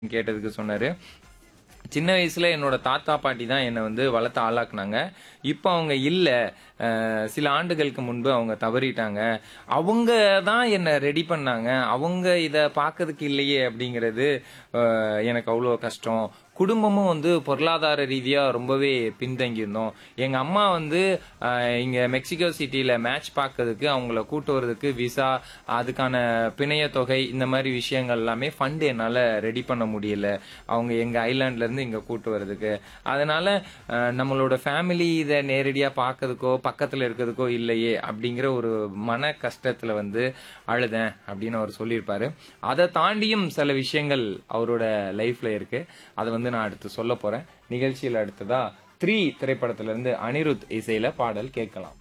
கேட்டதுக்கு சொன்னாரு சின்ன வயசுல என்னோட தாத்தா பாட்டி தான் என்னை வந்து வளர்த்து ஆளாக்குனாங்க இப்போ அவங்க இல்ல அஹ், சில ஆண்டுகளுக்கு முன்பு அவங்க தவறிட்டாங்க அவங்க தான் என்னை ரெடி பண்ணாங்க அவங்க இத பார்க்கறதுக்கு இல்லையே அப்படிங்கிறது அஹ், எனக்கு அவ்வளோ கஷ்டம் குடும்பமும் வந்து பொருளாதார ரீதியா ரொம்பவே பின்தங்கி இருந்தோம் எங்க அம்மா வந்து அஹ், இங்க மெக்சிகோ சிட்டில மேட்ச் பார்க்கறதுக்கு அவங்கள கூட்டு வர்றதுக்கு விசா அதுக்கான பிணைய தொகை இந்த மாதிரி விஷயங்கள் எல்லாமே ஃபண்ட் என்னால ரெடி பண்ண முடியல அவங்க எங்க ஐலாண்ட்ல இருந்து இங்க கூட்டு வர்றதுக்கு அதனால அஹ், நம்மளோட ஃபேமிலி இதை நேரடியா பார்க்கறதுக்கோ பக்கத்துல இருக்கிறதுக்கோ இல்லையே அப்படிங்கிற ஒரு மன கஷ்டத்துல வந்து அழுதேன் அப்படின்னு அவர் சொல்லியிருப்பாரு அதை தாண்டியும் சில விஷயங்கள் அவரோட லைஃப்ல இருக்கு அதை வந்து நான் அடுத்து சொல்ல போறேன் நிகழ்ச்சியில் அடுத்ததா த்ரீ திரைப்படத்துல இருந்து அனிருத் இசையில பாடல் கேட்கலாம்